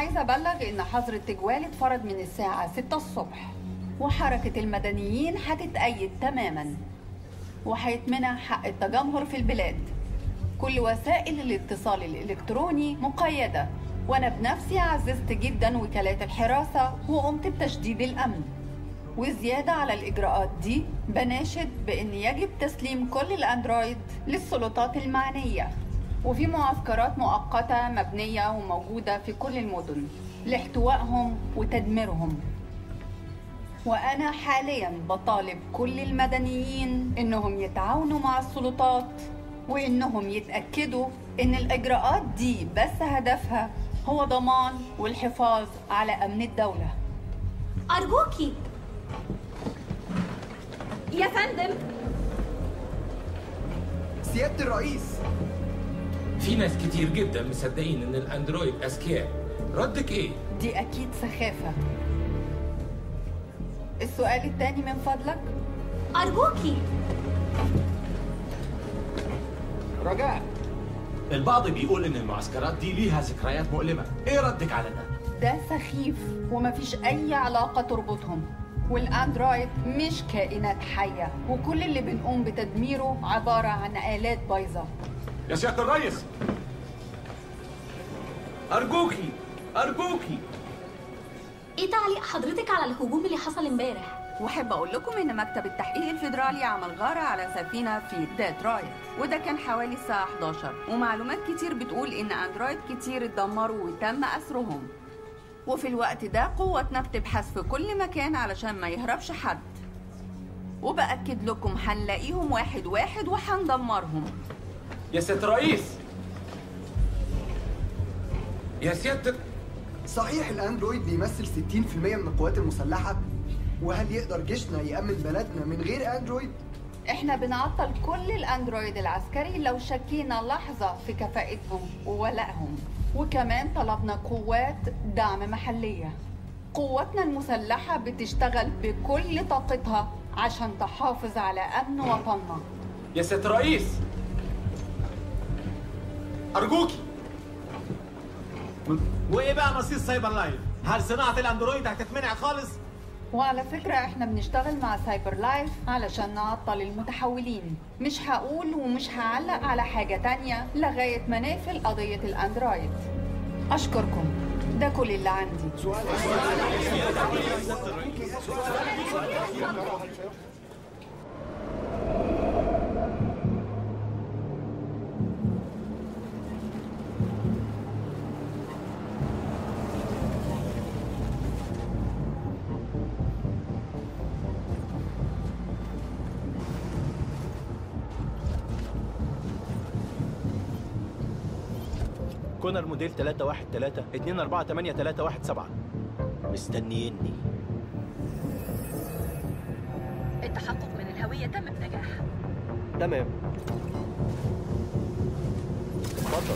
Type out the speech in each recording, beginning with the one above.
عايزة أبلغ إن حظر التجوال اتفرض من الساعة 6 الصبح وحركة المدنيين هتتأيد تماما وهيتمنع حق التجمهر في البلاد كل وسائل الاتصال الإلكتروني مقيدة وأنا بنفسي عززت جدا وكالات الحراسة وقمت بتشديد الأمن وزيادة على الإجراءات دي بناشد بأن يجب تسليم كل الأندرويد للسلطات المعنية وفي معسكرات مؤقتة مبنية وموجودة في كل المدن لاحتوائهم وتدميرهم وأنا حاليا بطالب كل المدنيين إنهم يتعاونوا مع السلطات وإنهم يتأكدوا إن الإجراءات دي بس هدفها هو ضمان والحفاظ على أمن الدولة أرجوكي يا فندم سيادة الرئيس في ناس كتير جدا مصدقين ان الاندرويد اذكياء ردك ايه دي أكيد سخافة السؤال التاني من فضلك أرجوكي رجاء البعض بيقول ان المعسكرات دي ليها ذكريات مؤلمة ايه ردك على ده؟ ده سخيف ومفيش أي علاقة تربطهم والأندرويد مش كائنات حية وكل اللي بنقوم بتدميره عبارة عن آلات بايظة يا سيادة الريس أرجوكي أرجوكي إيه تعليق حضرتك على الهجوم اللي حصل امبارح؟ واحب اقول لكم ان مكتب التحقيق الفيدرالي عمل غارة على سفينة في ديترويت وده كان حوالي الساعة 11 ومعلومات كتير بتقول ان اندرويد كتير اتدمروا وتم اسرهم وفي الوقت ده قوتنا بتبحث في كل مكان علشان ما يهربش حد وبأكد لكم هنلاقيهم واحد واحد وهندمرهم يا سيادة الرئيس يا سيادة صحيح الاندرويد بيمثل 60% من القوات المسلحة وهل يقدر جيشنا يأمن بلدنا من غير اندرويد؟ احنا بنعطل كل الاندرويد العسكري لو شكينا لحظة في كفاءتهم وولائهم وكمان طلبنا قوات دعم محلية قواتنا المسلحة بتشتغل بكل طاقتها عشان تحافظ على أمن وطننا يا سيادة الرئيس أرجوكي وايه بقى مصير سايبر لايف؟ هل صناعة الاندرويد هتتمنع خالص؟ وعلى فكرة احنا بنشتغل مع سايبر لايف علشان نعطل المتحولين مش هقول ومش هعلق على حاجة تانية لغاية ما نقفل قضية الأندرويد أشكركم ده كل اللي عندي كونر موديل 313 248 مستنيني التحقق من الهوية تم بنجاح تمام اتفضل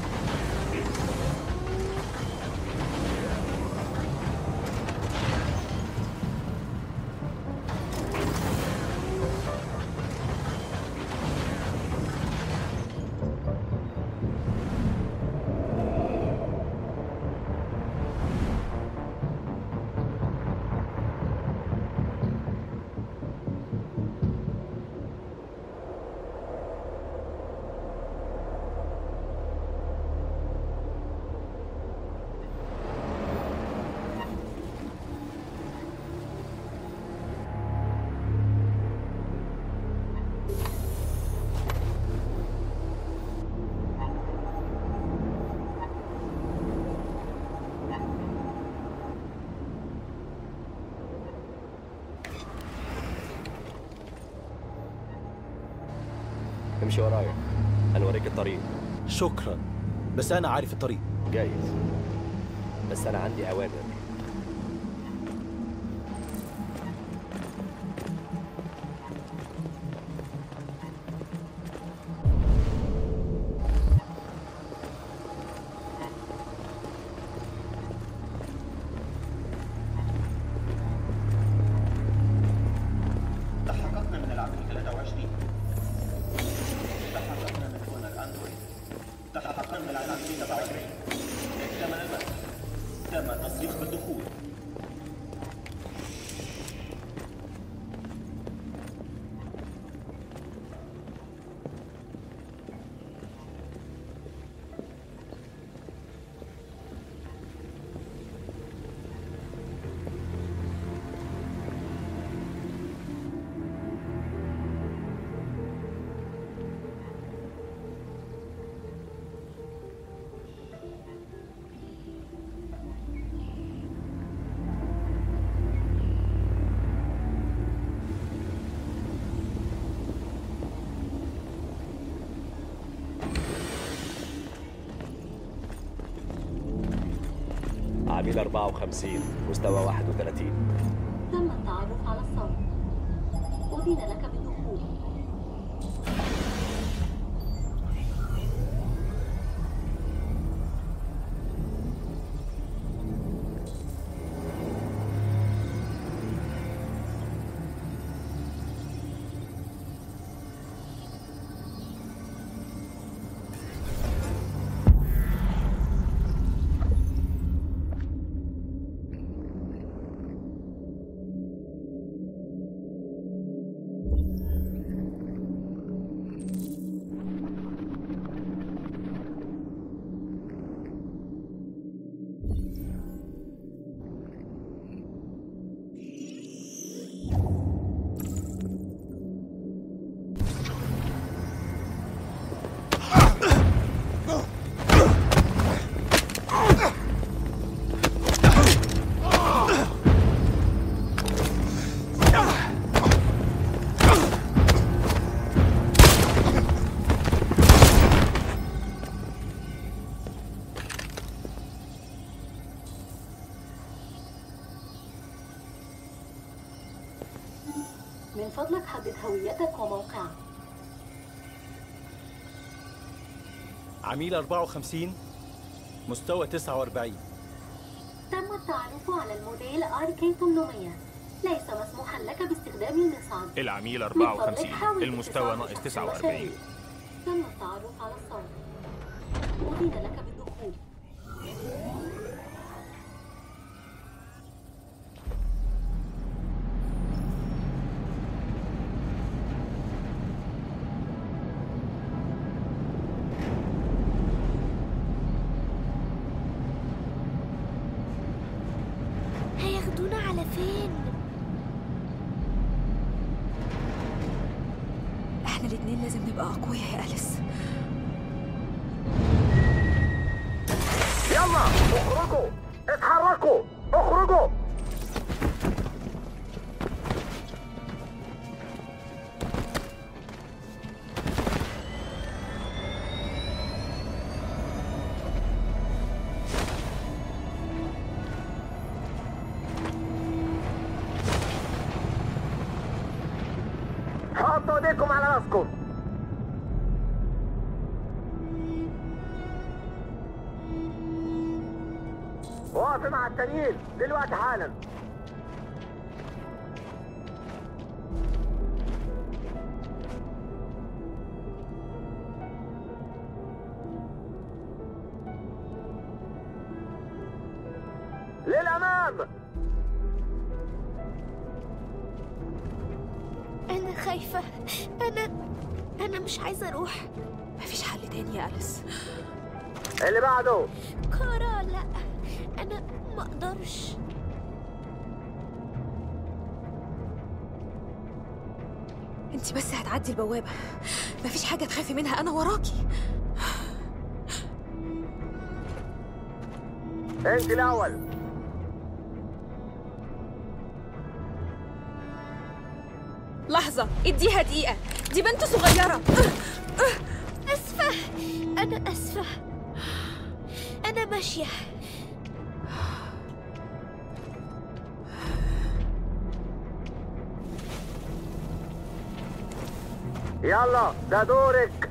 امشي ورايا هنوريك الطريق شكرا بس انا عارف الطريق جايز بس انا عندي اوامر تحققنا من العدو 23 تحققنا من كونر اندرويد تحققنا من العدو 27 اكتمل البث العميل 54 مستوى 31 تم التعرف على الصوت أذن لك بالدخول من فضلك حدد هويتك وموقعك عميل 54 مستوى 49 تم التعرف على الموديل ار كي 800 ليس مسموحا لك باستخدام المصعد العميل من فضلك 54 حاول المستوى اتصال ناقص بشخص 49 بشري. تم التعرف على الصوت أذن لك بالدخول هياخدونا على فين؟ احنا الاتنين لازم نبقى اقوياء يا اليس يلا اخرجوا اتحركوا اخرجوا حطوا ايديكم على راسكم واقف مع التانيين دلوقتي حالا للامام أنا خايفة أنا أنا مش عايزة أروح مفيش حل تاني يا اليس اللي بعده كارا لا أنا ما أقدرش انت بس هتعدي البوابة مفيش حاجة تخافي منها أنا وراكي انت الاول لحظة اديها دقيقة دي بنت صغيرة أسفة أنا أسفة أنا ماشية يلا ده دورك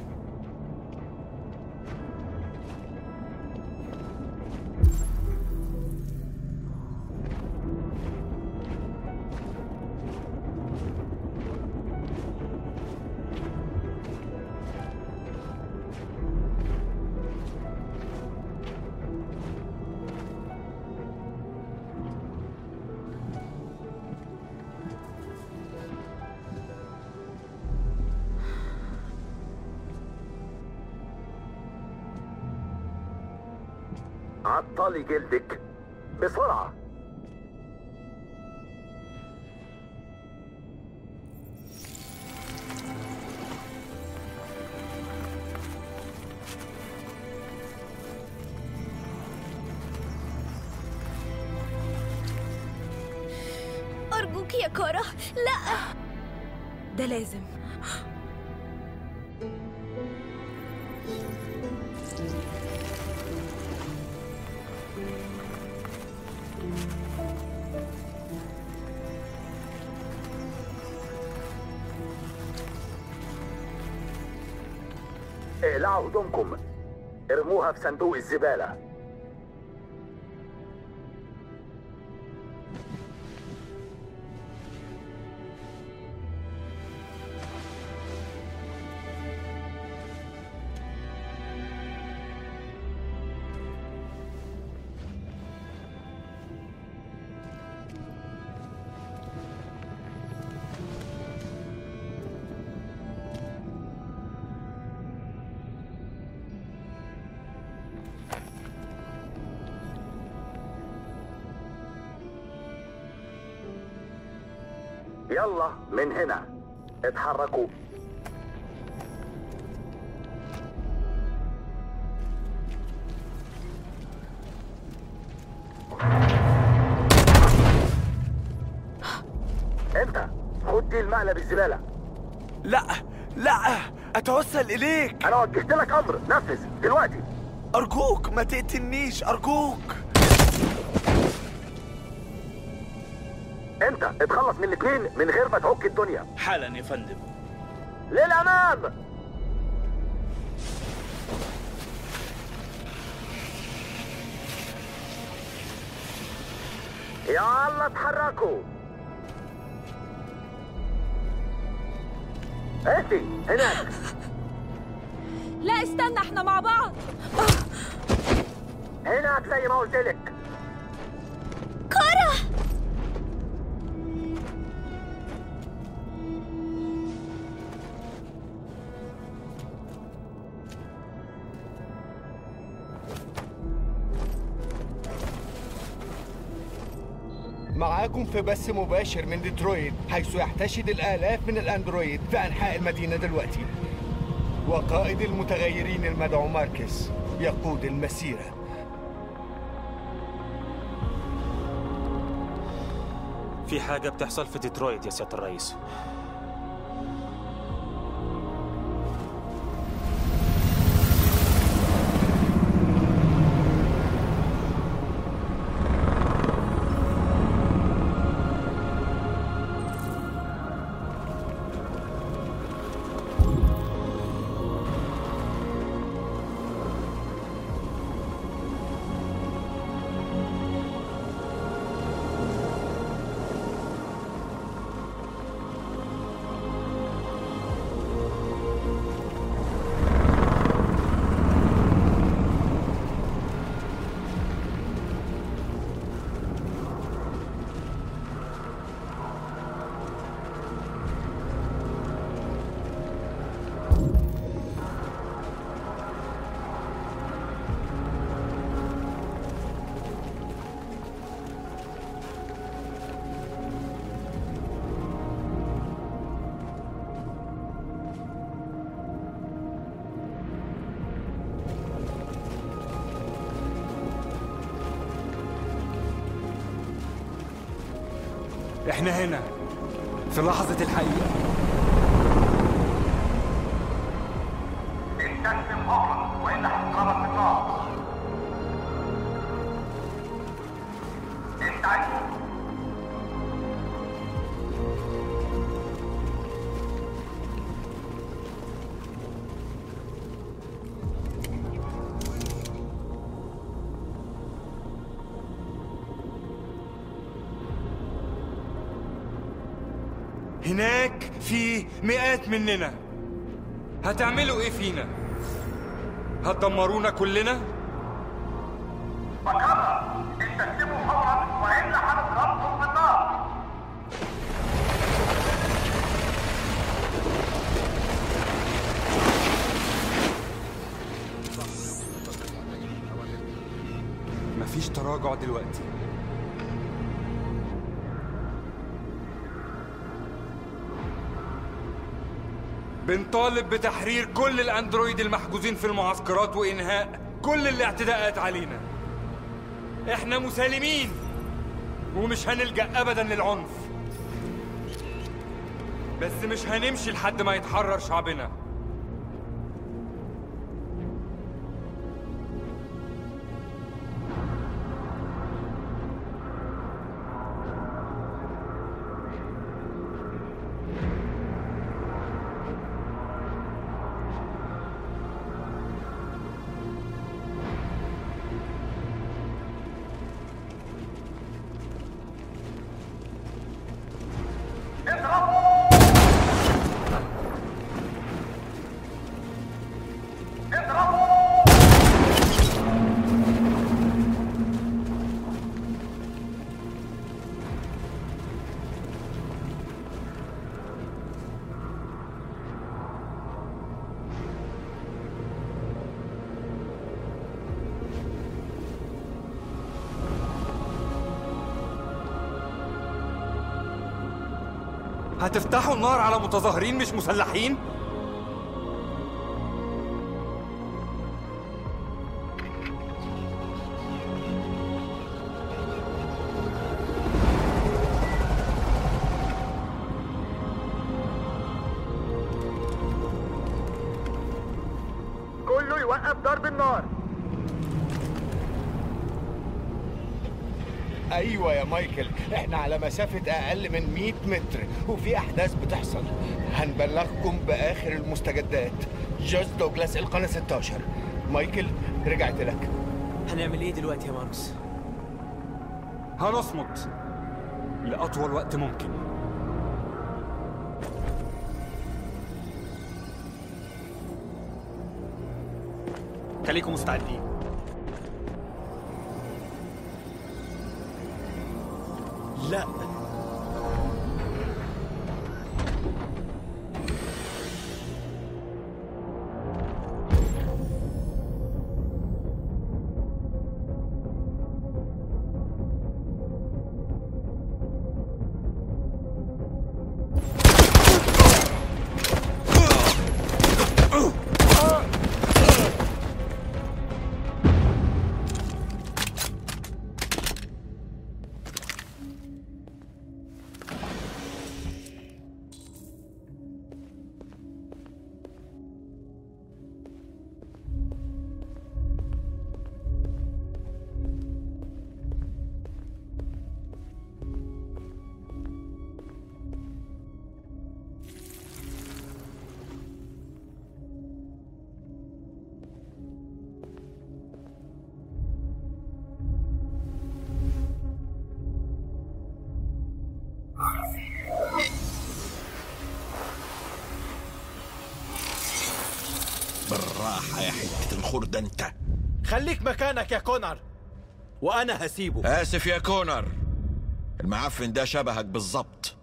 عطلي جلدك بسرعة أرجوك يا كارا لا ده لازم اقلعوا هدومكم ارموها في صندوق الزبالة يلا من هنا اتحركوا انت خد دي المقلب الزبالة لا لا اتوسل اليك انا وجهت لك امر نفذ دلوقتي ارجوك ما تقتلنيش ارجوك انت اتخلص من الاثنين من غير ما تعك الدنيا حالا يا فندم للامام يلا اتحركوا انتي هناك لا استنى احنا مع بعض هناك زي ما قلت لك كرة معاكم في بث مباشر من ديترويت حيث يحتشد الآلاف من الأندرويد في أنحاء المدينة دلوقتي وقائد المتغيرين المدعو ماركس يقود المسيرة في حاجة بتحصل في ديترويت يا سيادة الرئيس احنا هنا في لحظة الحقيقة استسلم فورا والا هتضربك بالنار استعد هناك في مئات مننا هتعملوا ايه فينا؟ هتدمرونا كلنا؟ بكرر استسلموا فورا والا هنضربكم بالنار مفيش تراجع دلوقتي بنطالب بتحرير كل الاندرويد المحجوزين في المعسكرات وانهاء كل الاعتداءات علينا احنا مسالمين ومش هنلجأ ابدا للعنف بس مش هنمشي لحد ما يتحرر شعبنا هتفتحوا النار على متظاهرين مش مسلحين؟ كله يوقف ضرب النار ايوه يا مايكل احنا على مسافة اقل من 100 متر وفي احداث بتحصل هنبلغكم باخر المستجدات جوز دوجلاس القناة 16 مايكل رجعت لك هنعمل ايه دلوقتي يا ماركوس هنصمت لأطول وقت ممكن خليكم مستعدين لا بالراحة يا حتة الخردة انت خليك مكانك يا كونر وانا هسيبه آسف يا كونر المعفن ده شبهك بالظبط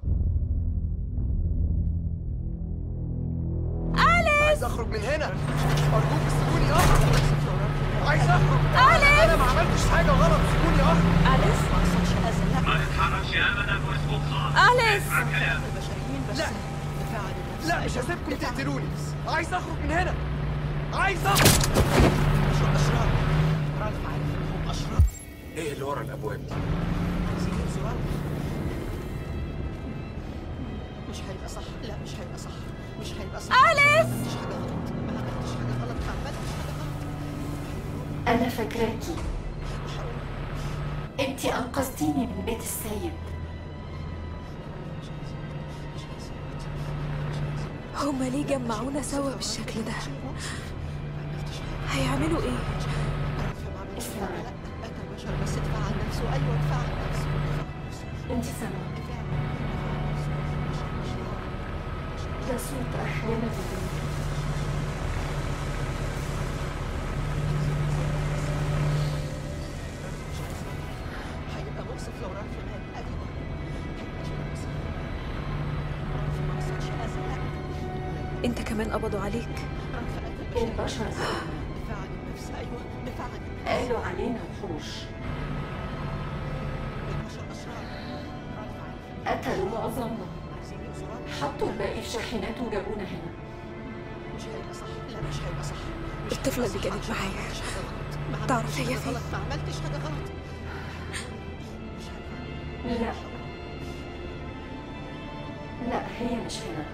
عايز اخرج من هنا ارجوك سيبوني اخرج عايز اخرج أليس! انا ما عملتش حاجه غلط سيبوني اخرج أليس ما تتحركش ابدا واسكت خالص أليس اسمع كلام لا لا مش هسيبكم تقتلوني عايز اخرج من هنا عايز اخرج ايه اللي ورا الابواب دي؟ مش هيبقى صح لا مش هيبقى صح مش هيبقى صح أليس! مش حاجة غلط ما عملتش حاجة غلط ما عملتش حاجة غلط أنا فاكراكي أنت أنقذتيني من بيت السيد هما ليه جمعونا سوا بالشكل ده هيعملوا ايه اسمعي أنا بشر بس دفاع عن نفسه أيوة دفاع عن نفسه أنت سامعة ده صوت أحلام البنت هيبقى مؤسف لو رالف مات أيوة هيبقى شيء مؤسف رالف ما وصلش أذى لا انت كمان قبضوا عليك رالف قتل البشر دفاع عن النفس أيوة دفاع عن النفس قالوا علينا وحوش البشر أشرار رالف عارف قتلوا معظمنا عايزين يؤذوا رالف حطوا الباقي في شاحنات وجابونا هنا مش هيبقى صح لا مش هيبقى صح مش الطفلة هيبقى اللي صح كانت عشان معايا. ما عملتش حاجة غلط ما تعرف عملتش هي حاجة فين؟ غلط ما عملتش حاجة غلط لا لا هي مش هنا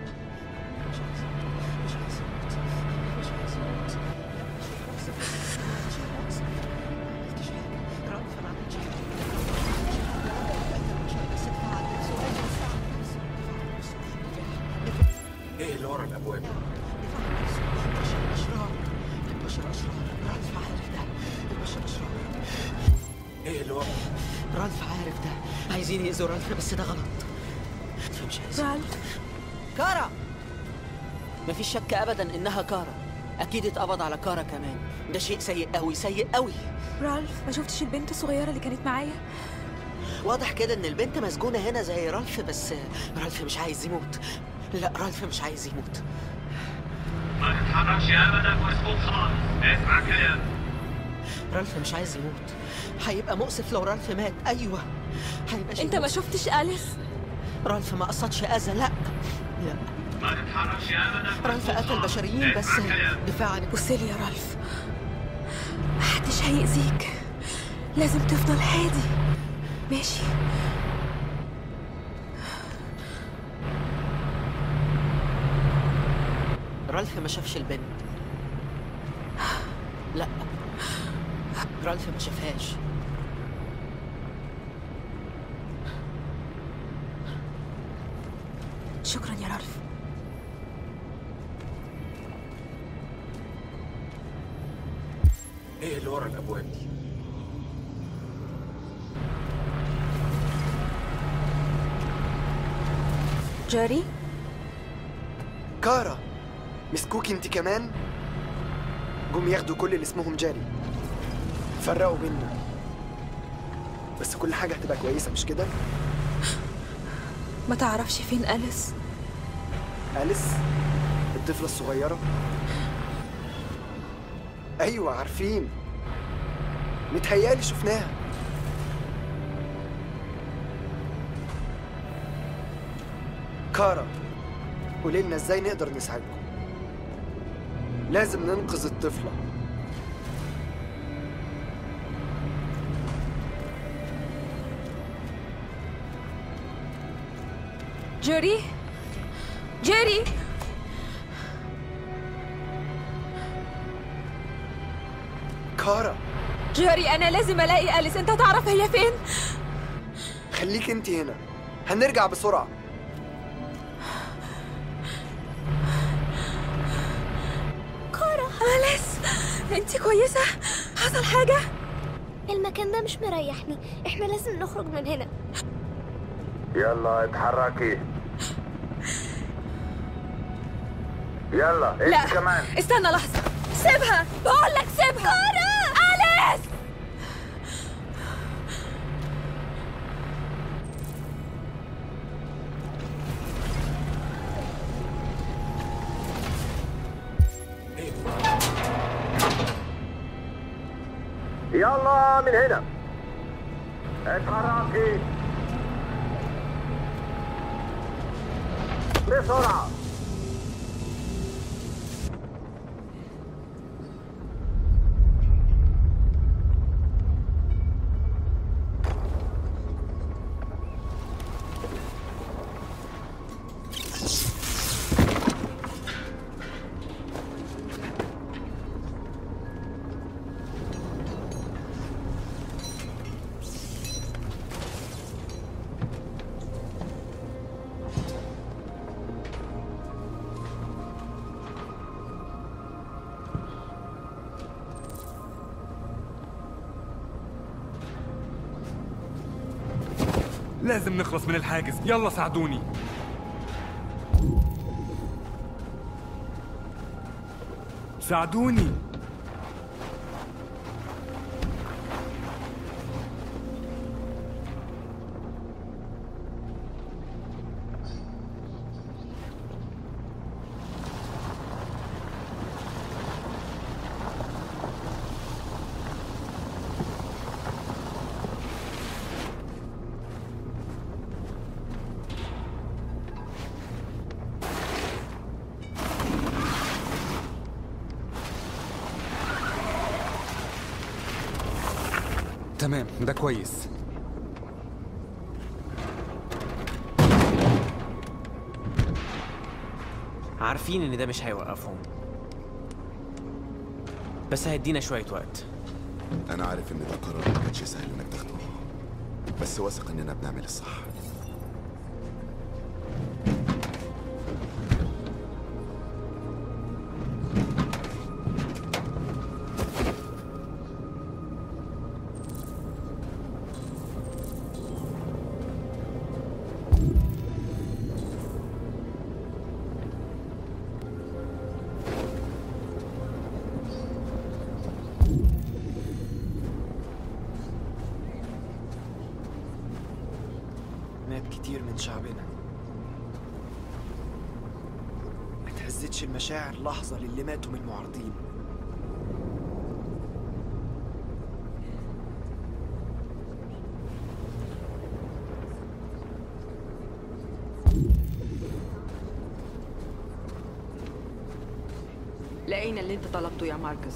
ايه اللي ورا الابواب دي؟ البشر أشرار رالف عارف ده البشر أشرار ايه اللي ورا رالف عارف ده عايزين يأذوا رالف بس ده غلط مش عايز رالف كارا مفيش شك ابدا انها كارا اكيد اتقبض على كارا كمان ده شيء سيء قوي سيء قوي رالف ما شفتش البنت الصغيرة اللي كانت معايا واضح كده ان البنت مسجونة هنا زي رالف بس رالف مش عايز يموت لا رالف مش عايز يموت ما تتحركش ابدا واسكت خالص اسمع كلام رالف مش عايز يموت هيبقى مؤسف لو رالف مات ايوه هيبقى شيء انت ما مؤسف. شفتش أليس رالف ما قصدش اذى لا لا ما تتحركش ابدا رالف قتل البشريين بس دفاعا بص لي يا رالف محدش هيأذيك لازم تفضل هادي ماشي رالف ما شافش البنت لا رالف ما شافهاش شكرا يا رالف ايه اللي ورا الابواب دي جاري كارا مسكوكي انت كمان جم ياخدوا كل اللي اسمهم جاري فرقوا بينا بس كل حاجة هتبقى كويسة مش كده؟ ما تعرفش فين أليس أليس الطفلة الصغيرة أيوة عارفين متهيالي شفناها كارا قولي لنا ازاي نقدر نساعدكم لازم ننقذ الطفلة جيري جيري كارا جيري أنا لازم ألاقي أليس أنت تعرف هي فين؟ خليك انت هنا هنرجع بسرعة كارا أليس أنت كويسة؟ حصل حاجة؟ المكان ده مش مريحني احنا لازم نخرج من هنا يلا اتحركي يلا انت لا كمان استنى لحظة سيبها بقول لك سيبها كارا أليس يلا من هنا اتحركي بسرعة لازم نخلص من الحاجز يلا ساعدوني ساعدوني تمام ده كويس عارفين ان ده مش هيوقفهم بس هيدينا شوية وقت أنا عارف إن ده قرار ما كانش سهل إنك تاخده بس واثق إننا بنعمل الصح مات كتير من شعبنا ما تهزتش المشاعر لحظة للي ماتوا من المعارضين لقينا اللي انت طلبته يا ماركس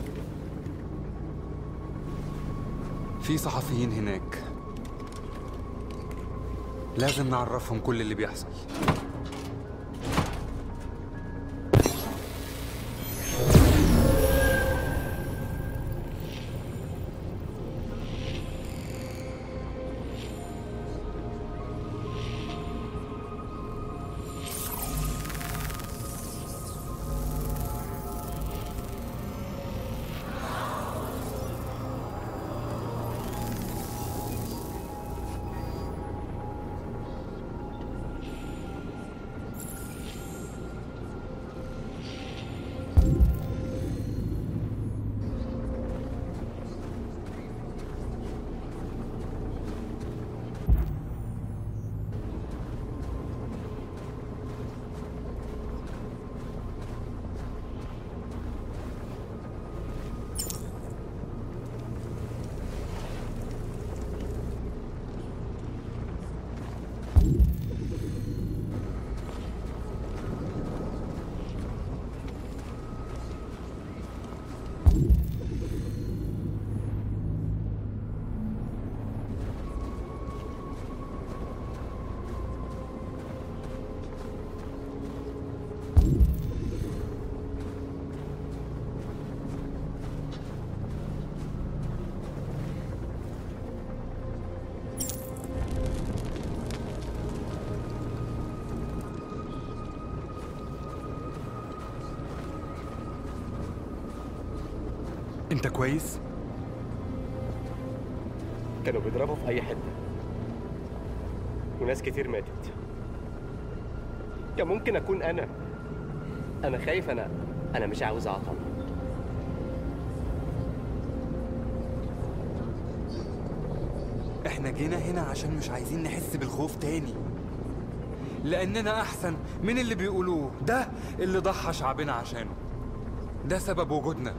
في صحفيين هناك لازم نعرفهم كل اللي بيحصل انت كويس؟ كانوا بيضربوا في أي حتة وناس كتير ماتت كان ممكن أكون أنا أنا خايف أنا أنا مش عاوز أعطل احنا جينا هنا عشان مش عايزين نحس بالخوف تاني لاننا احسن من اللي بيقولوه ده اللي ضحى شعبنا عشانه ده سبب وجودنا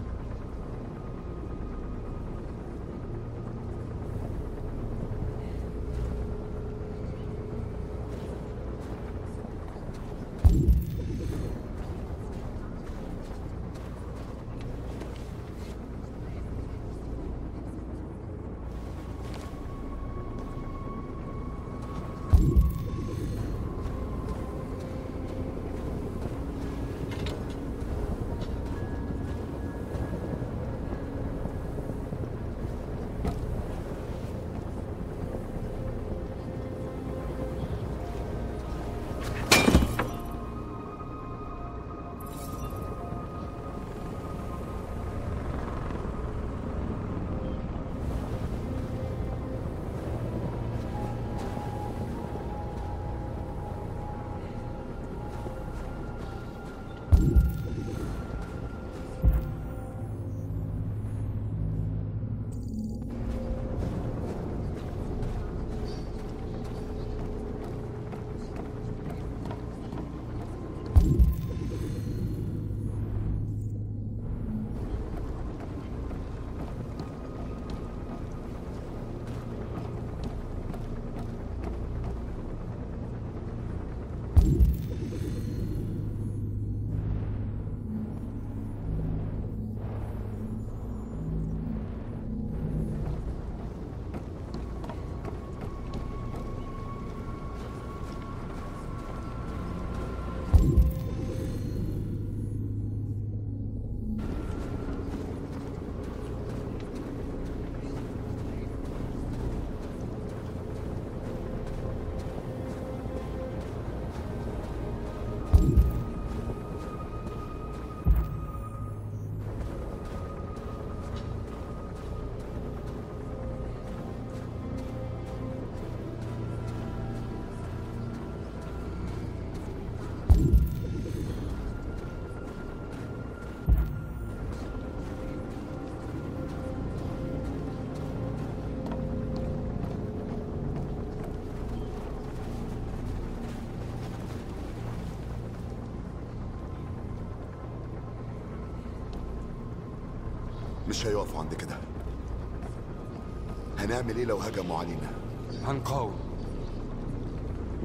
مش هيقفوا عند كده هنعمل ايه لو هجموا علينا هنقاوم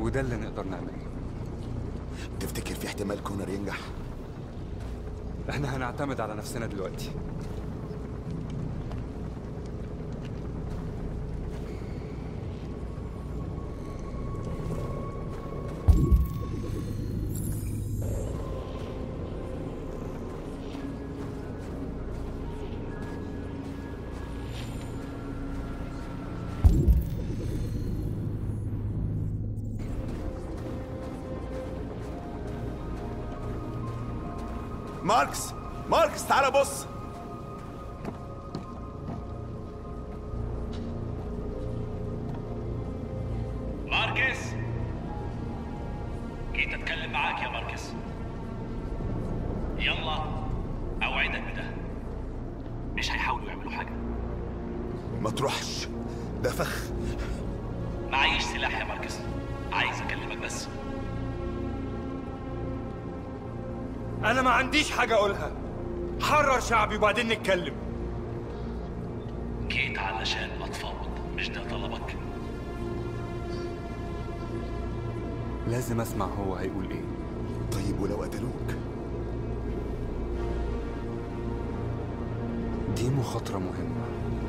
وده اللي نقدر نعمله تفتكر في احتمال كونر ينجح احنا هنعتمد على نفسنا دلوقتي ماركس ماركس تعال بص ماركس جيت اتكلم معاك يا ماركس يلا اوعدك بده مش هيحاولوا يعملوا حاجه ما تروحش ده فخ معيش سلاح يا ماركس عايز اكلمك بس انا ما عنديش حاجه اقولها حرر شعبي وبعدين نتكلم جيت علشان اتفاوض مش ده طلبك لازم اسمع هو هيقول ايه طيب ولو قتلوك دي مخاطره مهمه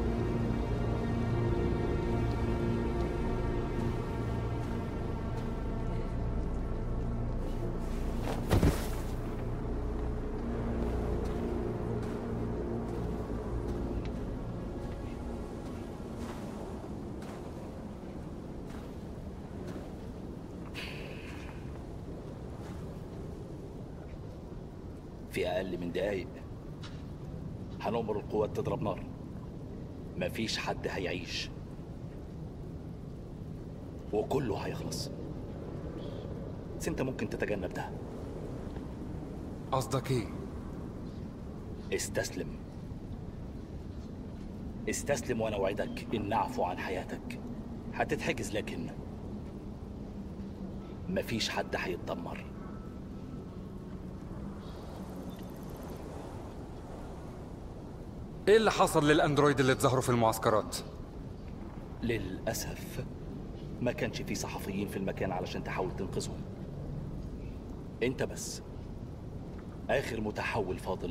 في أقل من دقايق هنؤمر القوات تضرب نار مفيش حد هيعيش وكله هيخلص بس انت ممكن تتجنب ده قصدك ايه استسلم استسلم وانا اوعدك ان نعفو عن حياتك هتتحجز لكن مفيش حد هيتدمر ايه اللي حصل للاندرويد اللي اتظاهروا في المعسكرات للأسف ما كانش في صحفيين في المكان علشان تحاول تنقذهم انت بس آخر متحول فاضل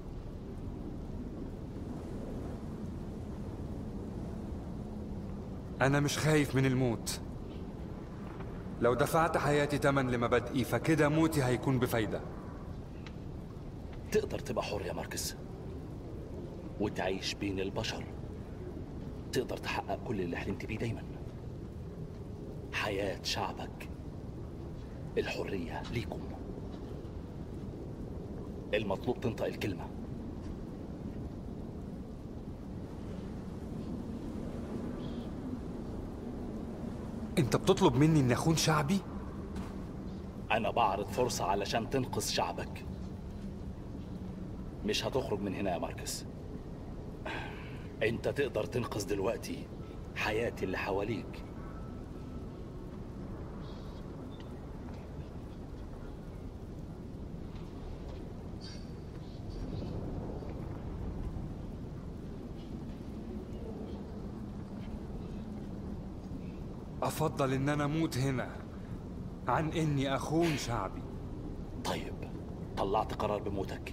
انا مش خايف من الموت لو دفعت حياتي تمن لمبادئي فكده موتي هيكون بفايدة تقدر تبقى حر يا ماركس وتعيش بين البشر تقدر تحقق كل اللي حلمت بيه دايما حياة شعبك الحرية ليكم المطلوب تنطق الكلمة انت بتطلب مني اني اخون شعبي أنا بعرض فرصة علشان تنقذ شعبك مش هتخرج من هنا يا ماركس انت تقدر تنقذ دلوقتي حياة اللي حواليك افضل ان انا اموت هنا عن اني اخون شعبي طيب طلعت قرار بموتك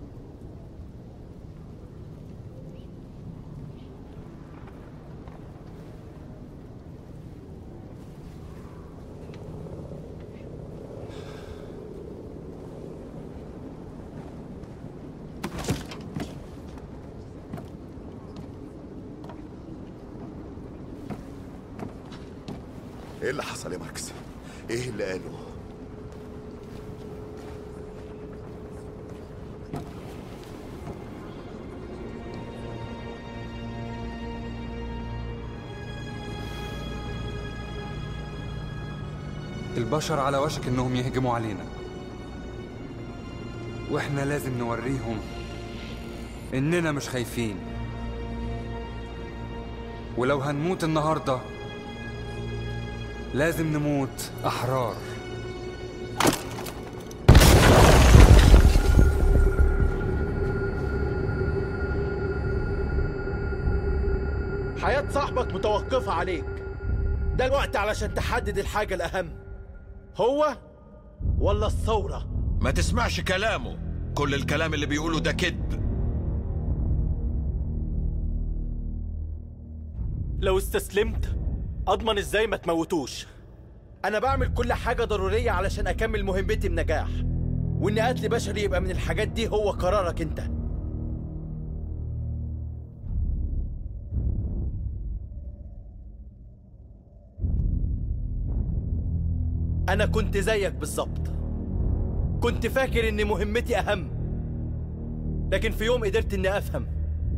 ايه اللي حصل يا ماكس ايه اللي قاله البشر على وشك انهم يهجموا علينا واحنا لازم نوريهم اننا مش خايفين ولو هنموت النهارده لازم نموت احرار حياة صاحبك متوقفة عليك ده الوقت علشان تحدد الحاجة الأهم هو ولا الثورة ما تسمعش كلامه كل الكلام اللي بيقوله ده كذب لو استسلمت اضمن ازاي ما تموتوش انا بعمل كل حاجة ضرورية علشان اكمل مهمتي بنجاح وان قتل بشري يبقى من الحاجات دي هو قرارك انت انا كنت زيك بالظبط كنت فاكر ان مهمتي اهم لكن في يوم قدرت اني افهم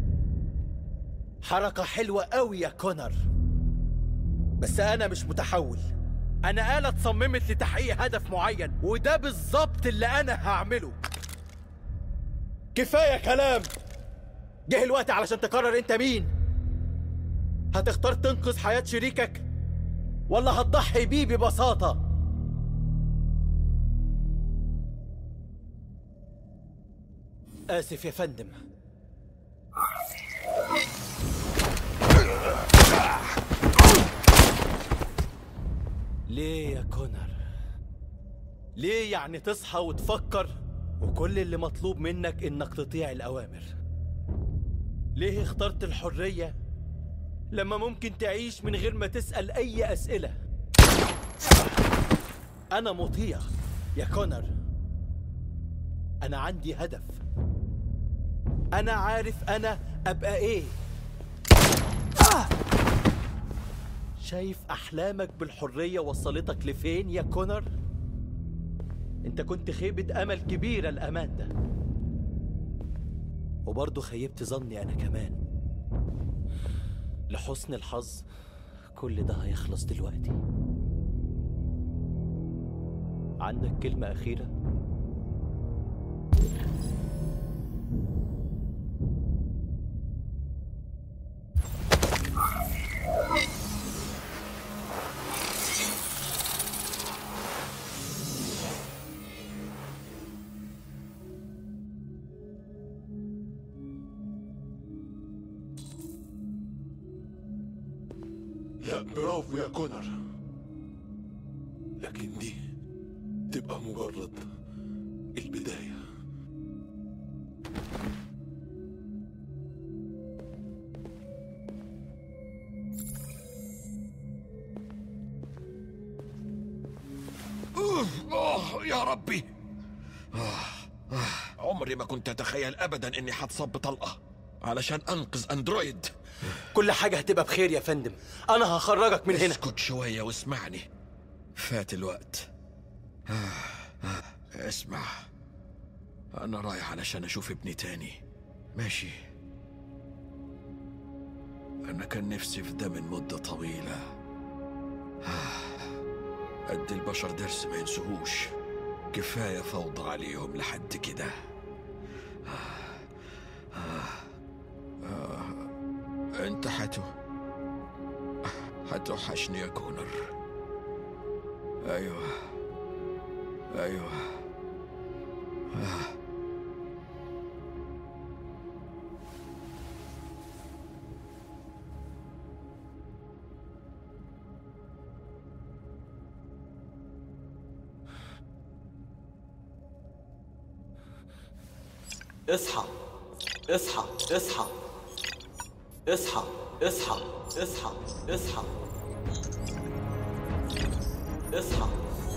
حركة حلوة قوي يا كونر بس انا مش متحول انا آلة اتصممت لتحقيق هدف معين وده بالظبط اللي انا هعمله كفاية كلام جه الوقت علشان تقرر انت مين هتختار تنقذ حياة شريكك ولا هتضحي بيه ببساطة آسف يا فندم ليه يا كونر ليه يعني تصحى وتفكر وكل اللي مطلوب منك انك تطيع الاوامر ليه اخترت الحريه لما ممكن تعيش من غير ما تسال اي اسئله انا مطيع يا كونر انا عندي هدف انا عارف انا ابقى ايه آه! شايف احلامك بالحريه وصلتك لفين يا كونر انت كنت خيبه امل كبيره الامان ده وبرضه خيبت ظني انا كمان لحسن الحظ كل ده هيخلص دلوقتي عندك كلمه اخيره لا برافو يا كونر لكن دي تبقى مجرد البداية أوف، أوه يا ربي آه، آه، عمري ما كنت أتخيل أبدا إني حتصب طلقة علشان أنقذ أندرويد كل حاجة هتبقى بخير يا فندم أنا هخرجك من هنا اسكت شوية واسمعني فات الوقت آه، آه، اسمع أنا رايح علشان أشوف ابني تاني ماشي أنا كان نفسي في ده من مدة طويلة آه، قد البشر درس ما ينسوهوش كفاية فوضى عليهم لحد كده آه، آه، آه، انت حتو هتوحشني يا كونر ايوه ايوه آه. اصحى اصحى اصحى اصحى اصحى اصحى اصحى اصحى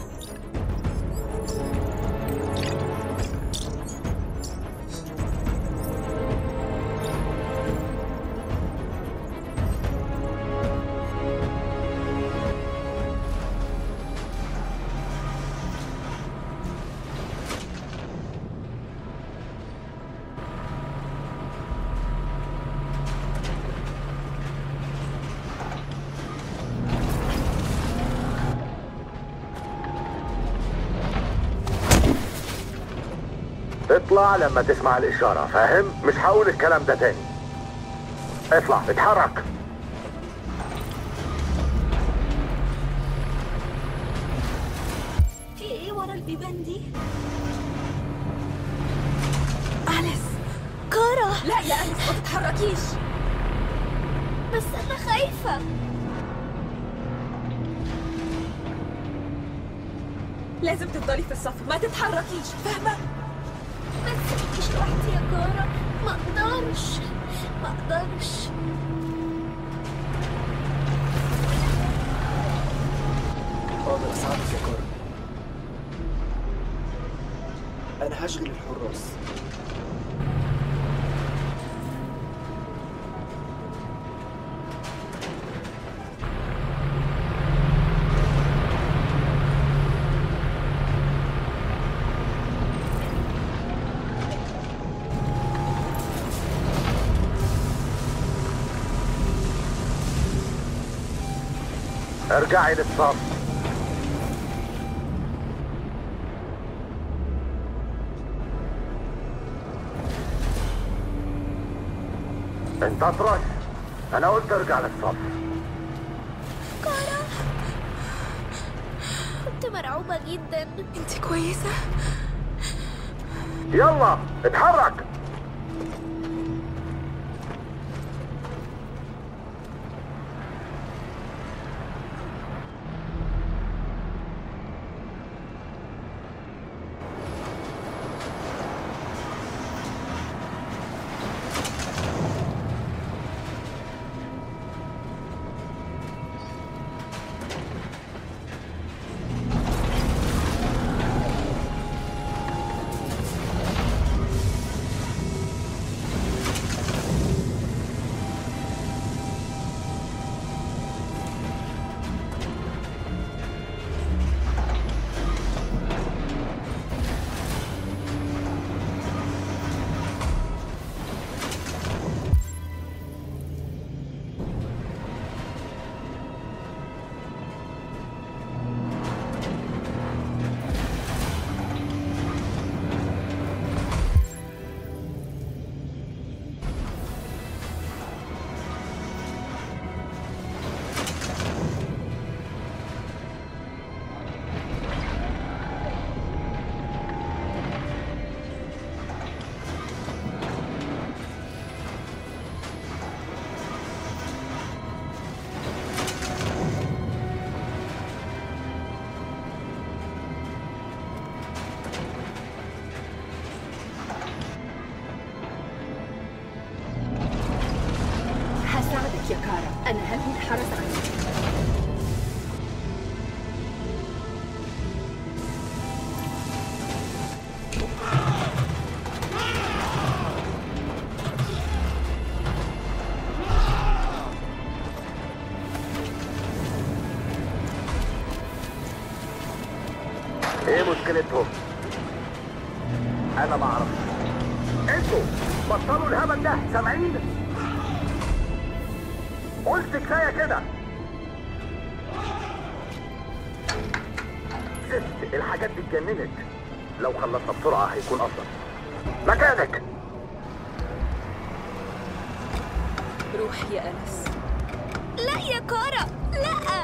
اطلع لما تسمع الإشارة فاهم؟ مش هقول الكلام ده تاني اطلع اتحرك في ايه ورا البيبان دي؟ أليس كارا لا يا أليس ما تتحركيش بس أنا خايفة لازم تفضلي في الصف ما تتحركيش فاهمة؟ ما تسيبنيش لوحدي يا كارا ما اقدرش ما اقدرش اقدر اساعدك يا كارا انا هشغل الحراس ارجعي للصف انت اطرش انا قلت ارجع للصف كارا كنت مرعوبة جدا انت كويسة؟ يلا اتحرك هساعدك يا كارا أنا هنهي الحرس عنك ايه مشكلتهم انا ما اعرفش انتوا بطلوا الهبل ده سامعين قلت كفايه كده ست الحاجات دي اتجننت لو خلصنا بسرعه هيكون افضل مكانك روح يا أنس لا يا كارا لا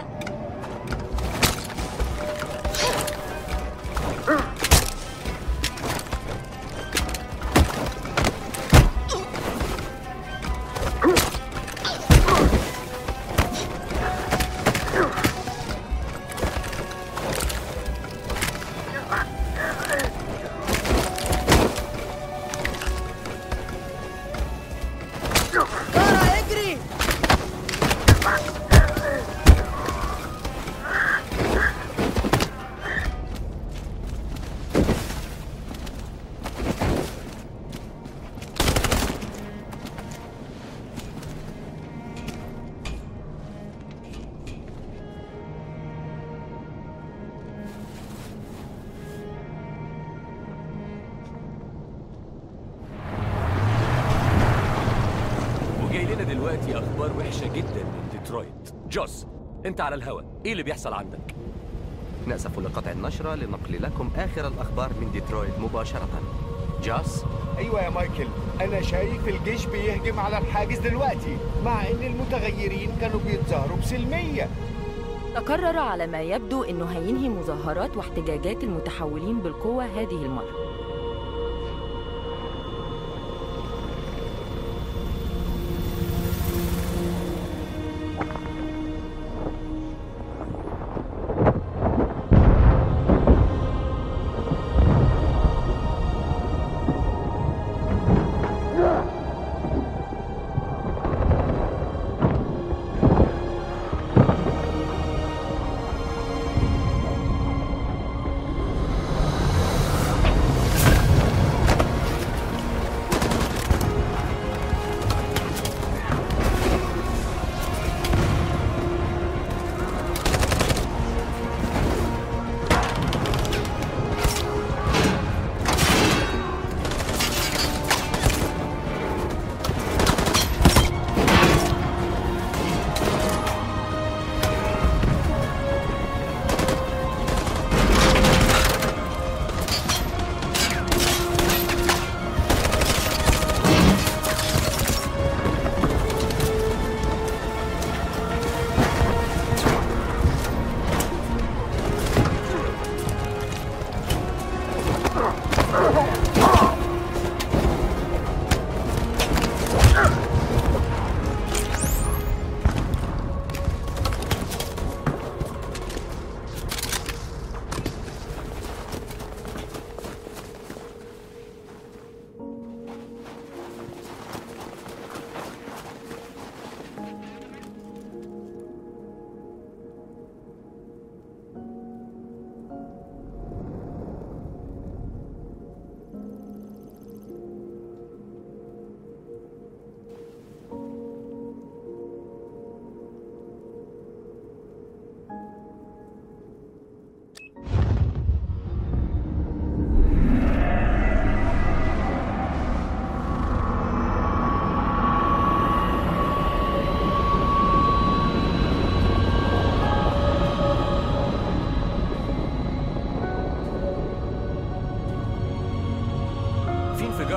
كارا اجري وجاي لنا دلوقتي اخبار وحشه جدا من ديترويت جوس انت على الهوا ايه اللي بيحصل عندك نأسف لقطع النشرة لنقل لكم آخر الأخبار من ديترويت مباشرة جاس ايوه يا مايكل انا شايف الجيش بيهجم على الحاجز دلوقتي مع ان المتغيرين كانوا بيتظاهروا بسلميه تقرر على ما يبدو انه هينهي مظاهرات واحتجاجات المتحولين بالقوة هذه المرة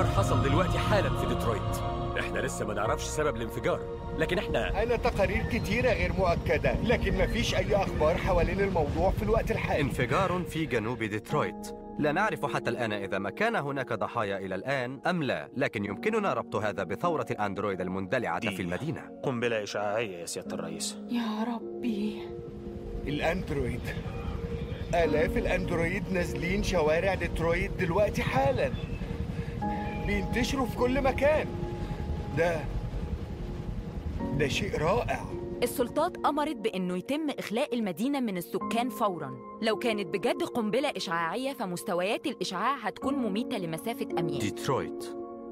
انفجار حصل دلوقتي حالا في ديترويت احنا لسه ما نعرفش سبب الانفجار لكن احنا أنا تقارير كتيرة غير مؤكدة لكن مفيش أي أخبار حوالين الموضوع في الوقت الحالي انفجار في جنوب ديترويت لا نعرف حتى الآن إذا ما كان هناك ضحايا إلى الآن أم لا لكن يمكننا ربط هذا بثورة الأندرويد المندلعة في المدينة قنبلة إشعاعية يا سيادة الرئيس يا ربي الأندرويد آلاف الأندرويد نازلين شوارع ديترويت دلوقتي حالا بينتشروا في كل مكان ده ده شيء رائع السلطات أمرت بأنه يتم إخلاء المدينة من السكان فوراً لو كانت بجد قنبلة إشعاعية فمستويات الإشعاع هتكون مميتة لمسافة أميال ديترويت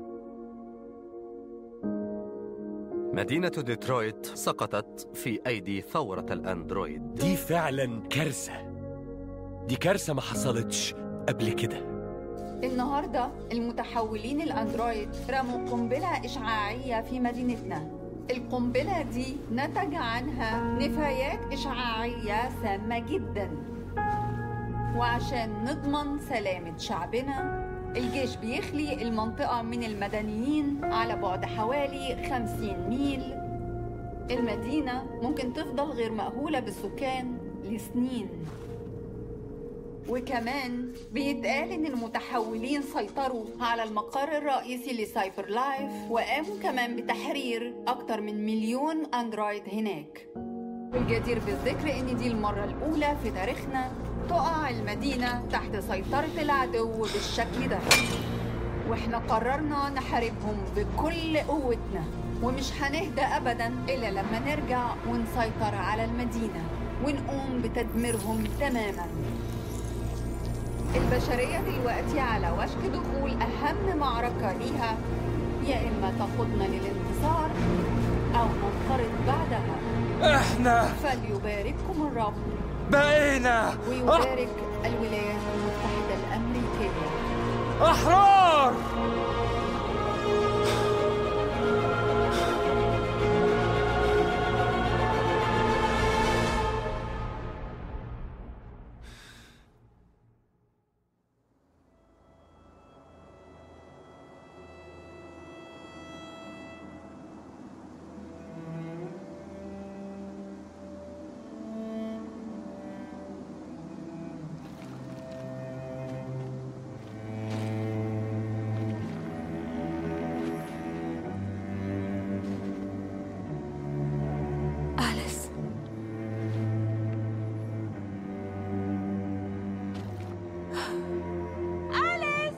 مدينة ديترويت سقطت في أيدي ثورة الأندرويد دي فعلا كارثة دي كارثة ما حصلتش قبل كده النهاردة المتحولين الأندرويد رموا قنبلة إشعاعية في مدينتنا القنبلة دي نتج عنها نفايات إشعاعية سامة جدا وعشان نضمن سلامة شعبنا الجيش بيخلي المنطقة من المدنيين على بعد حوالي 50 ميل المدينة ممكن تفضل غير مأهولة بالسكان لسنين وكمان بيتقال ان المتحولين سيطروا على المقر الرئيسي لسايبر لايف وقاموا كمان بتحرير اكتر من مليون اندرويد هناك والجدير بالذكر ان دي المرة الاولى في تاريخنا تقع المدينة تحت سيطرة العدو بالشكل ده واحنا قررنا نحاربهم بكل قوتنا ومش هنهدى ابدا الا لما نرجع ونسيطر على المدينة ونقوم بتدميرهم تماما البشرية دلوقتي على وشك دخول أهم معركة ليها يا إما تقودنا للانتصار أو ننطرد بعدها إحنا فليبارككم الرب بقينا ويبارك الولايات المتحدة الأمريكية أحرار أليس أليس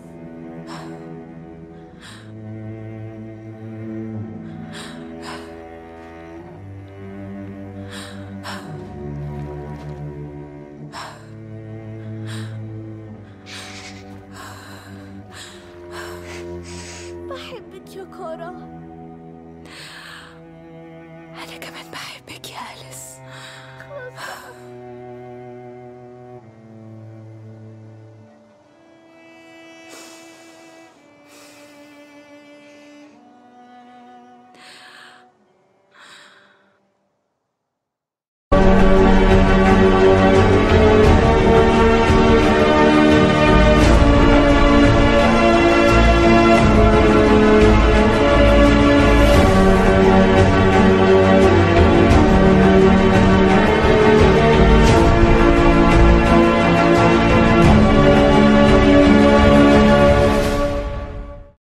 بحبك يا كارا